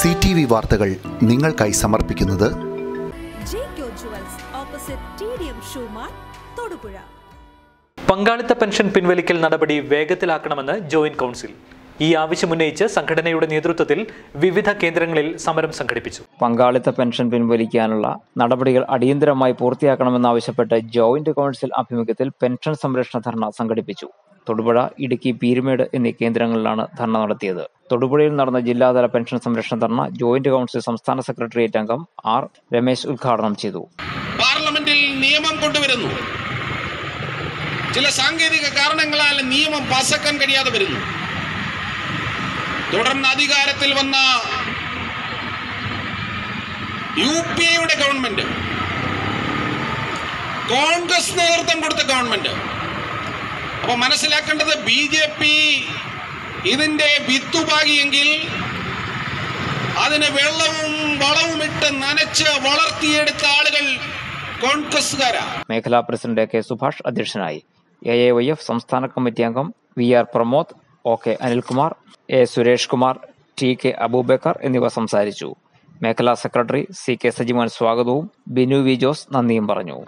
C T V വാർത്തകൾ നിങ്ങൾക്കായി സമർപ്പിക്കുന്നത് Jaico jewels opposite T D M Shoemart Thodupuzha പങ്കാളിത്ത പെൻഷൻ പിൻവലിക്കൽ നടപടി വേഗത്തിലാക്കണമെന്ന് ജോയിന്റ് കൗൺസിൽ ഈ ആവശ്യമുന്നയിച്ച് സംഘടനയുടെ നേതൃത്വത്തിൽ വിവിധ കേന്ദ്രങ്ങളിൽ സമരം സംഘടിപ്പിച്ചു പങ്കാളിത്ത പെൻഷൻ പിൻവലിക്കാനുള്ള നടപടികൾ അടിയന്തരമായി പൂർത്തിയാക്കണമെന്നാവശ്യപ്പെട്ട് ജോയിന്റ് കൗൺസിൽ ആഭിമുഖ്യത്തിൽ പെൻഷൻ സംരക്ഷണ ധർണ സംഘടിപ്പിച്ചു തൊടുപുഴ ഇടുക്കി പീരുമേട് എന്നീ കേന്ദ്രങ്ങളിലാണ് ധർണ നടത്തിയത് തൊടുപുഴയിൽ നടന്ന ജില്ലാതല പെൻഷൻ സംരക്ഷണ ധർണ ജോയിന്റ് കൗൺസിൽ സംസ്ഥാന സെക്രട്ടേറിയറ്റ് അംഗം ആർ രമേശ് ഉദ്ഘാടനം ചെയ്തു പാർലമെന്റിൽ നിയമം കൊണ്ടുവരുന്നു ചില സാങ്കേതിക കാരണങ്ങളാൽ നിയമം പാസാക്കാൻ കഴിയാതെ വരുന്നു തുടർന്ന് അധികാരത്തിൽ വന്ന യു പി എയുടെ ഗവൺമെന്റ് കോൺഗ്രസ് നേതൃത്വം കൊടുത്ത ഗവൺമെന്റ് അപ്പൊ മനസ്സിലാക്കേണ്ടത് ബി ജെ പി ഇതിന്റെ വിത്തുപാകിയെങ്കിൽ അതിന് വെള്ളവും വളവുമിട്ട് നനച്ച് വളർത്തിയെടുത്ത ആളുകൾ കോൺഗ്രസ്സുകാരാ മേഖലാ പ്രസിഡന്റ് കെ സുഭാഷ് അധ്യക്ഷനായി എ എ വൈ എഫ് സംസ്ഥാന കമ്മിറ്റി അംഗം V R Pramod O K Anilkumar A Suresh Kumar T K Aboobacker എന്നിവർ സംസാരിച്ചു മേഖലാ സെക്രട്ടറി സി കെ സജിമാൻ സ്വാഗതവും ബിനു വി ജോസ് നന്ദിയും പറഞ്ഞു